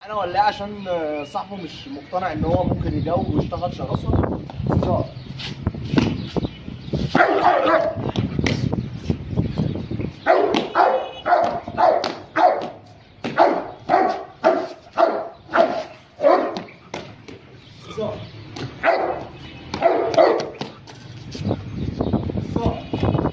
انا ولا إيه عشان آه، صاحبه مش مقتنع ان هو ممكن يجاوب ويشتغل شراسه سيزار سيزار سيزار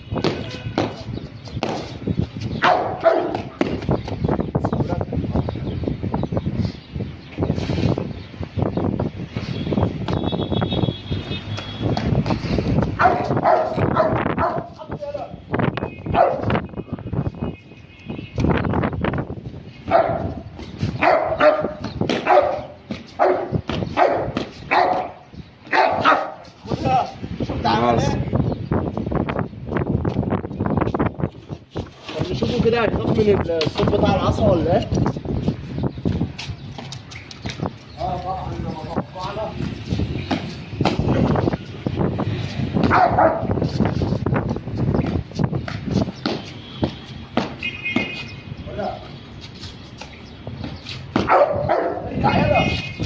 شفت عمل خلاص. ايه؟ طب نشوفه كده هيخاف من الصوت بتاع العصا ولا ايه؟ اه طبعا زي ما توقعنا ولا ارجع يلا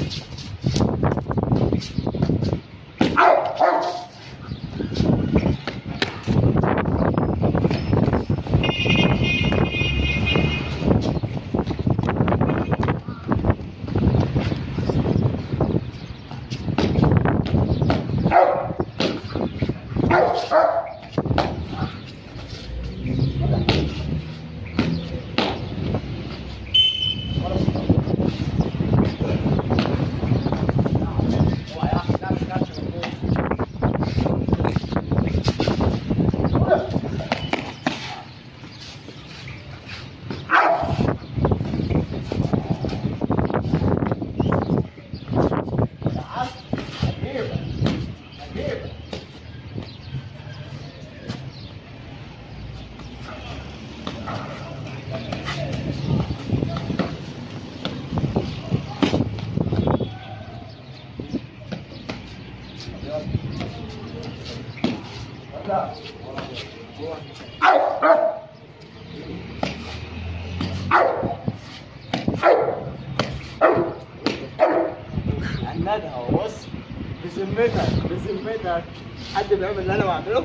عنادها بص بذمتك بذمتك حد بيعمل اللي انا بعمله؟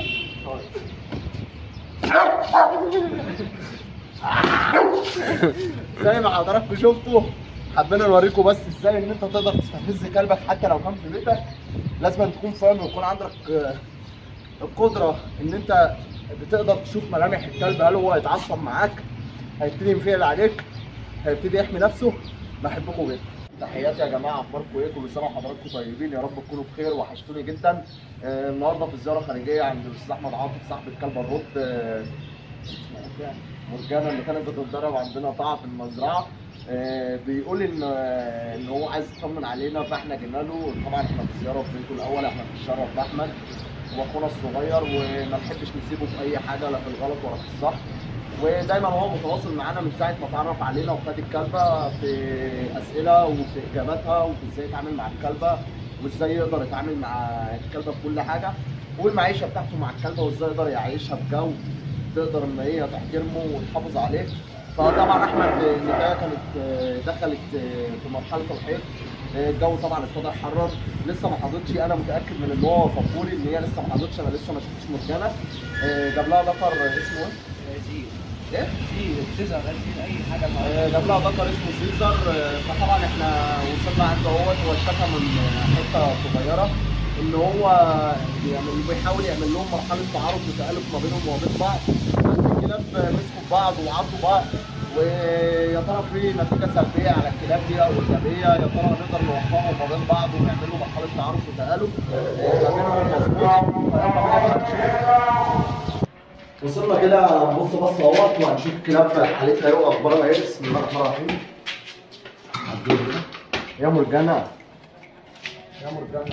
زي ما حضراتكم شفتوا حبينا نوريكم بس ازاي ان انت تقدر تستفز كلبك حتى لو كان في بيتك لازم تكون فاهم ويكون عندك آه، القدره ان انت بتقدر تشوف ملامح الكلب هل هو هيتعصب معاك هيبتدي ينفعل عليك هيبتدي يحمي نفسه بحبكم جدا تحياتي يا جماعه اخباركم ايه كل سنه وحضراتكم طيبين يا رب تكونوا بخير وحشتوني جدا آه، النهارده في زياره خارجيه عند الاستاذ احمد عاطف صاحب الكلب الروت آه، اسمه إيه يعني؟ مرجانه اللي كانت بتتدرب عندنا طاعه في المزرعه آه، بيقول ان آه، ان هو عايز يطمن علينا فاحنا جينا له طبعا احنا في زياره في بيته الاول احنا بنتشرف باحمد واخونا الصغير وما نحبش نسيبه في اي حاجه لا في الغلط ولا في الصح ودايما هو متواصل معانا من ساعه ما اتعرف علينا وخد الكلبه في اسئله وفي اجاباتها وفي ازاي يتعامل مع الكلبه وازاي يقدر يتعامل مع الكلبه في كل حاجه والمعيشه بتاعته مع الكلبه وازاي يقدر يعيشها بجو تقدر ان هي تحترمه وتحافظ عليه فطبعا احمد النتايه كانت آه، دخلت آه، في مرحله الحيض آه، الجو طبعا ابتدى يحرر لسه ما حاضتش انا متاكد من ان هو فخوري ان هي لسه ما حاضتش انا لسه ما شفتش مرجانه آه، جاب لها ذكر اسمه ايه؟ ايه؟ آه، جاب لها ذكر اسمه سيزر آه، فطبعا احنا وصلنا عند اهوت هو اشتكى من حته صغيره ان هو بيعمل بيحاول يعمل لهم مرحله تعارف وتالف ما بينهم وما بين بعض بس الكلاب مسكوا في بعض وعضوا بعض ويا ترى في نتيجه سلبيه على الكلاب دي او ايجابيه يا ترى نقدر نوفقهم ما بين بعض ونعمل لهم مرحله تعارف وتالف آه، ما بينهم مظبوط فيلا بينا نشوف. وصلنا كده نبص بص اهوت وهنشوف كلاب حالتها ايه واخبارها ايه بسم الله الرحمن الرحيم يا مرجانة يا مرجانة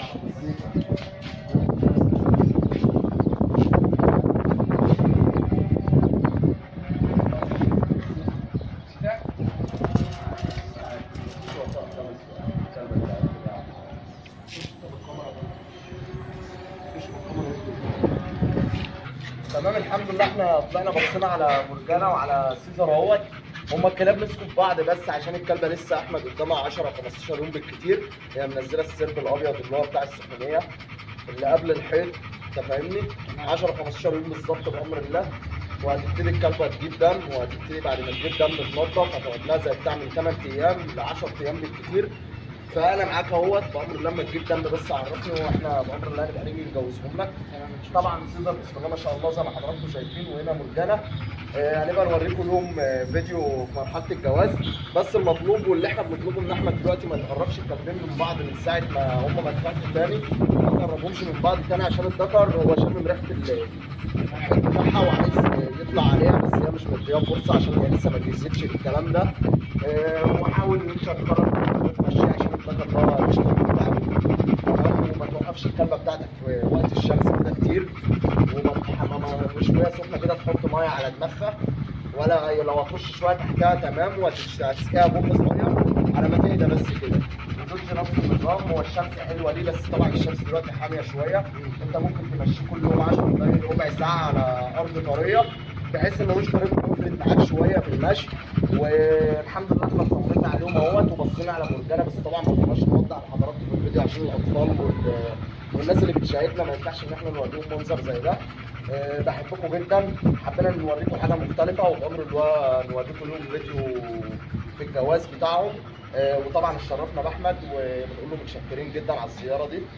تمام الحمد لله احنا طلعنا بصينا على مرجانة وعلى سيزر اهوت هما الكلاب مسكوا في بعض بس عشان الكلبه لسه احمد قدامها 10 15 يوم بالكتير هي منزله السرب الابيض اللي هو بتاع السخونيه اللي قبل الحيض انت فاهمني 10 15 يوم بالظبط بامر الله وهتبتدي الكلبه تجيب دم وهتبتدي بعد ما تجيب دم تنضف هتقعد لها زي بتاع من 8 ايام ل 10 ايام بالكتير فانا معاك اهوت بامر الله لما تجيب دم بس عرفني واحنا بامر الله هنبقى نيجي نجوزهم لك طبعا سيزر بسم الله ما شاء الله زي ما حضراتكم شايفين وهنا مرجانه آه، هنبقى نوريكم لهم آه، فيديو في مرحله الجواز بس المطلوب واللي احنا بنطلبه ان احمد دلوقتي ما يقربش الكلبين من بعض من ساعه ما هم ما اتفقوا تاني ما يقربهمش من بعض تاني عشان الذكر هو شامم ريحه ال- الحيط بتاعها وعايز يطلع عليها بس هي مش مديها فرصه عشان هي لسه ما جهزتش الكلام ده آه، وحاول ان انت تقرب تمشيها عشان الذكر ده مش بتاعه تمام وما توقفش الكلبه بتاعتك في وقت الشمس كده كتير وما تحممها مش وهي سخنه كده تحط ميه على دماغها ولا هي لو هتخش شويه تحتها تمام وهتسقيها بق صغير على ما تهدى بس كده ودوج نفس النظام هو الشمس حلوه ليه بس طبعا الشمس دلوقتي حاميه شويه انت ممكن تمشيه كل يوم 10 دقايق ربع ساعه على ارض طريه بحيث ان وش طريق يفرد معاك شويه في المشي والحمد لله احنا اطمنا عليهم اهوت وبصينا على مرجانه بس طبعا ما كناش نوضح لحضراتكم في الفيديو عشان الاطفال وال- والناس اللي بتشاهدنا ما ينفعش ان احنا نوريهم منظر زي ده أه بحبكم جدا حبينا نوريكم حاجه مختلفه وبامر الله نوريكم لهم فيديو في الجواز بتاعهم أه وطبعا اتشرفنا باحمد وبنقول له متشكرين جدا على الزياره دي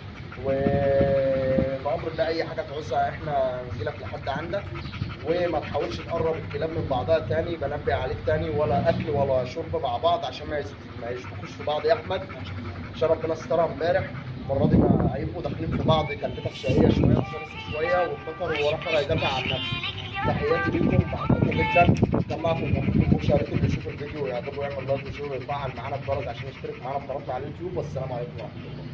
وبامر الله اي حاجه تعوزها احنا نجي لك لحد عندك وما تحاولش تقرب الكلاب من بعضها تاني بنبه عليك تاني ولا اكل ولا شرب مع بعض عشان ما يس- ما يشبكوش في بعض يا احمد عشان ربنا سترها امبارح المره دي ما هيبقوا داخلين في بعض كلبتك شقيه شويه وشرسه شويه والذكر ورقه هيدافع عن نفسه تحياتي ليكم بحبكم جدا جمعكم مبروك مشاركة اللي يشوف الفيديو ويعجبه يعمل لايك وشير ويفعل معانا الجرس عشان يشترك معانا في قناتنا على اليوتيوب والسلام عليكم ورحمه الله